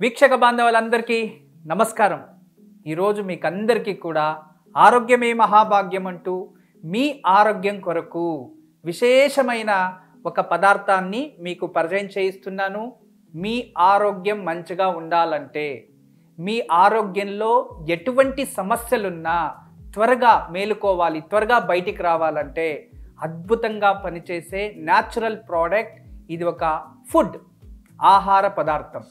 వీక్షక బాంధవులందరికీ నమస్కారం ఈరోజు మీకు అందరికీ కూడా ఆరోగ్యమే మహాభాగ్యం అంటూ మీ ఆరోగ్యం కొరకు విశేషమైన ఒక పదార్థాన్ని మీకు పరిచయం చేయిస్తున్నాను మీ ఆరోగ్యం మంచిగా ఉండాలంటే మీ ఆరోగ్యంలో ఎటువంటి సమస్యలున్నా త్వరగా మేలుకోవాలి త్వరగా బయటికి రావాలంటే అద్భుతంగా పనిచేసే న్యాచురల్ ప్రోడక్ట్ ఇది ఒక ఫుడ్ ఆహార పదార్థం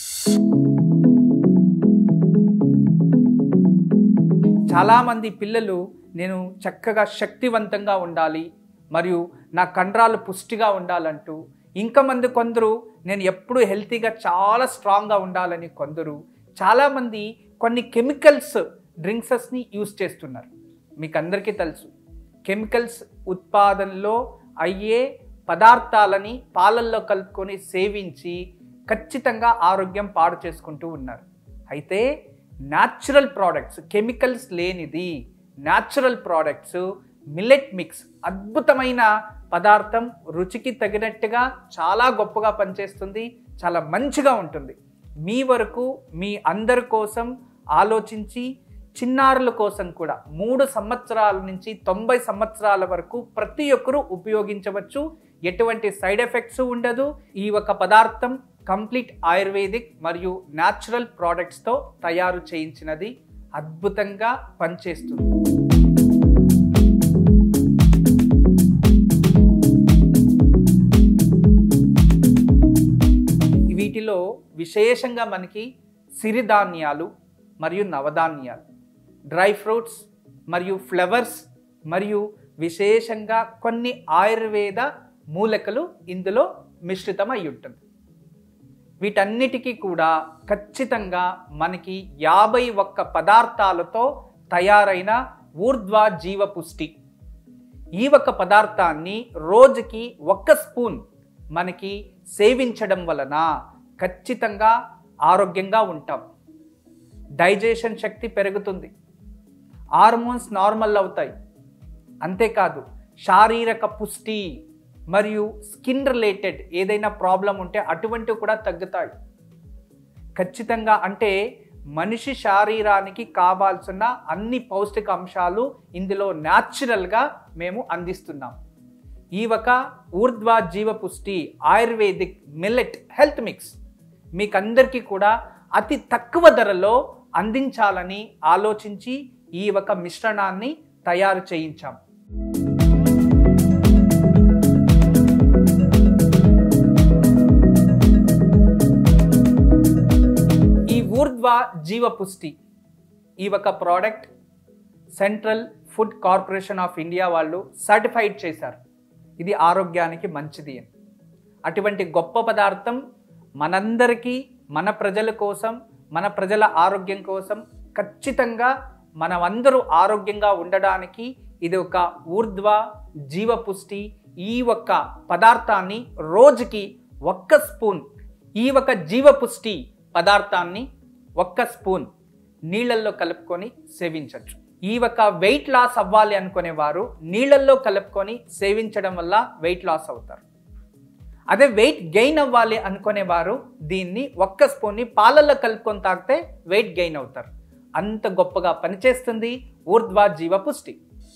చాలామంది పిల్లలు నేను చక్కగా శక్తివంతంగా ఉండాలి మరియు నా కండరాలు పుష్టిగా ఉండాలంటూ ఇంకా మంది కొందరు నేను ఎప్పుడు హెల్తీగా చాలా స్ట్రాంగ్గా ఉండాలని కొందరు చాలామంది కొన్ని కెమికల్స్ డ్రింక్సెస్ని యూస్ చేస్తున్నారు మీకు అందరికీ తెలుసు కెమికల్స్ ఉత్పాదనలో అయ్యే పదార్థాలని పాలల్లో కలుపుకొని సేవించి ఖచ్చితంగా ఆరోగ్యం పాడు చేసుకుంటూ ఉన్నారు అయితే న్యాచురల్ ప్రోడక్ట్స్ కెమికల్స్ లేనిది న్యాచురల్ ప్రోడక్ట్స్ మిల్లెట్ మిక్స్ అద్భుతమైన పదార్థం రుచికి తగినట్టుగా చాలా గొప్పగా పనిచేస్తుంది చాలా మంచిగా ఉంటుంది మీ వరకు మీ అందరి కోసం ఆలోచించి చిన్నారుల కోసం కూడా మూడు సంవత్సరాల నుంచి తొంభై సంవత్సరాల వరకు ప్రతి ఒక్కరూ ఉపయోగించవచ్చు ఎటువంటి సైడ్ ఎఫెక్ట్స్ ఉండదు ఈ ఒక పదార్థం కంప్లీట్ ఆయుర్వేదిక్ మరియు న్యాచురల్ ప్రోడక్ట్స్తో తయారు చేయించినది అద్భుతంగా పనిచేస్తుంది వీటిలో విశేషంగా మనకి సిరిధాన్యాలు మరియు నవధాన్యాలు డ్రై ఫ్రూట్స్ మరియు ఫ్లవర్స్ మరియు విశేషంగా కొన్ని ఆయుర్వేద మూలికలు ఇందులో మిశ్రితం అయి ఉంటుంది వీటన్నిటికీ కూడా ఖచ్చితంగా మనకి యాభై ఒక్క పదార్థాలతో తయారైన ఊర్ధ్వ జీవపుష్టి ఈ ఒక్క పదార్థాన్ని రోజుకి ఒక్క స్పూన్ మనకి సేవించడం వలన ఖచ్చితంగా ఆరోగ్యంగా ఉంటాం డైజెషన్ శక్తి పెరుగుతుంది హార్మోన్స్ నార్మల్ అవుతాయి అంతేకాదు శారీరక పుష్టి మరియు స్కిన్ రిలేటెడ్ ఏదైనా ప్రాబ్లం ఉంటే అటువంటివి కూడా తగ్గుతాయి ఖచ్చితంగా అంటే మనిషి శరీరానికి కావాల్సిన అన్ని పౌష్టిక అంశాలు ఇందులో న్యాచురల్గా మేము అందిస్తున్నాం ఈ ఒక ఊర్ధ్వ జీవపుష్టి ఆయుర్వేదిక్ మిల్లెట్ హెల్త్ మిక్స్ మీకందరికీ కూడా అతి తక్కువ ధరలో అందించాలని ఆలోచించి ఈ ఒక మిశ్రణాన్ని తయారు చేయించాం ఈ ఊర్ధ్వ జీవపుష్టి ఈ ఒక product Central Food Corporation of India వాళ్ళు సర్టిఫైడ్ చేశారు ఇది ఆరోగ్యానికి మంచిది అని అటువంటి గొప్ప పదార్థం మనందరికీ మన ప్రజల కోసం మన ప్రజల ఆరోగ్యం కోసం ఖచ్చితంగా మనమందరూ ఆరోగ్యంగా ఉండడానికి ఇది ఒక ఊర్ధ్వ జీవపుష్టి ఈ ఒక్క పదార్థాన్ని రోజుకి ఒక్క స్పూన్ ఈ ఒక జీవపుష్టి పదార్థాన్ని ఒక్క స్పూన్ నీళ్ళల్లో కలుపుకొని సేవించవచ్చు ఈ ఒక వెయిట్ లాస్ అవ్వాలి అనుకునేవారు నీళ్ళల్లో కలుపుకొని సేవించడం వల్ల వెయిట్ లాస్ అవుతారు అదే వెయిట్ గెయిన్ అవ్వాలి అనుకునేవారు దీన్ని ఒక్క స్పూన్ని పాలల్లో కలుపుకొని తాగితే వెయిట్ గెయిన్ అవుతారు అంత గొప్పగా పనిచేస్తుంది ఊర్ధ్వ జీవ పుష్టి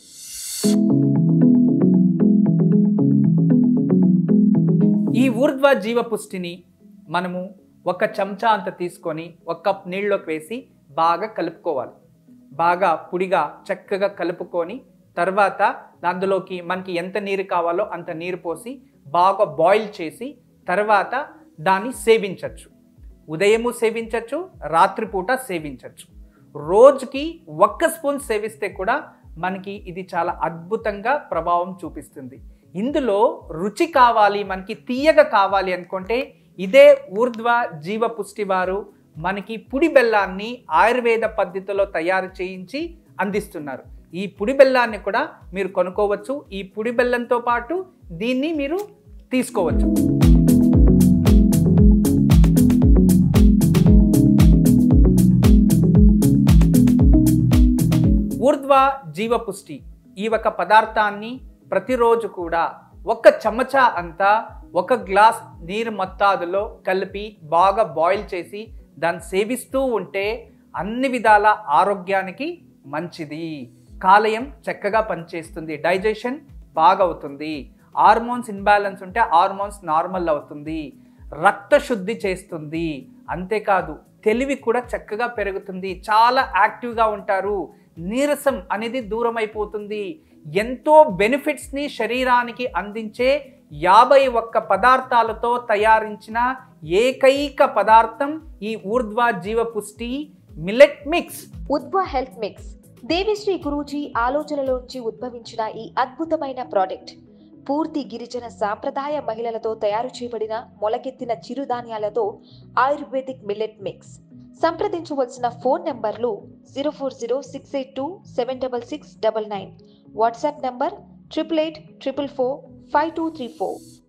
ఈ ఊర్ధ్వ జీవ పుష్టిని మనము ఒక చెంచా అంత తీసుకొని ఒక కప్ నీళ్ళలోకి వేసి బాగా కలుపుకోవాలి బాగా పుడిగా చక్కగా కలుపుకొని తర్వాత అందులోకి మనకి ఎంత నీరు కావాలో అంత నీరు పోసి బాగా బాయిల్ చేసి తర్వాత దాన్ని సేవించవచ్చు ఉదయము సేవించవచ్చు రాత్రిపూట సేవించవచ్చు రోజుకి ఒక్క స్పూన్ సేవిస్తే కూడా మనకి ఇది చాలా అద్భుతంగా ప్రభావం చూపిస్తుంది ఇందులో రుచి కావాలి మనకి తీయగా కావాలి అనుకుంటే ఇదే ఊర్ధ్వ జీవ పుష్టి వారు మనకి పుడి బెల్లాన్ని ఆయుర్వేద పద్ధతిలో తయారు చేయించి అందిస్తున్నారు ఈ పుడి బెల్లాన్ని కూడా మీరు కొనుక్కోవచ్చు ఈ పుడి బెల్లంతో పాటు దీన్ని మీరు తీసుకోవచ్చు ఊర్ధ్వ జీవపుష్టి ఈ ఒక పదార్థాన్ని ప్రతిరోజు కూడా ఒక చెమచా అంతా ఒక గ్లాస్ నీరు మత్తాదులో కలిపి బాగా బాయిల్ చేసి దాన్ని సేవిస్తూ ఉంటే అన్ని విధాల ఆరోగ్యానికి మంచిది కాలేయం చక్కగా పనిచేస్తుంది డైజెషన్ బాగా అవుతుంది హార్మోన్స్ ఇన్బ్యాలెన్స్ ఉంటే హార్మోన్స్ నార్మల్ అవుతుంది రక్త శుద్ధి చేస్తుంది అంతేకాదు తెలివి కూడా చక్కగా పెరుగుతుంది చాలా యాక్టివ్గా ఉంటారు నీరసం అనేది దూరం అయిపోతుంది ఎంతో బెనిఫిట్స్ని శరీరానికి అందించే యాభై ఒక్క పదార్థాలతో తయారించిన ఏకైక పదార్థం ఈ Urdhva Jeevapushti millet mix Udbhava health mix Devishri Guruji ఆలోచనలోంచి ఉద్భవించిన ఈ అద్భుతమైన ప్రోడక్ట్ పూర్తి గిరిజన సాంప్రదాయ మహిళలతో తయారు చేయబడిన మొలకెత్తిన చిరుధాన్యాలతో ఆయుర్వేదిక్ మిల్లెట్ మిక్స్ సంప్రదించవలసిన ఫోన్ నంబర్లు zero four zero six eight two seven double six double nine WhatsApp number triple eight triple four five two three four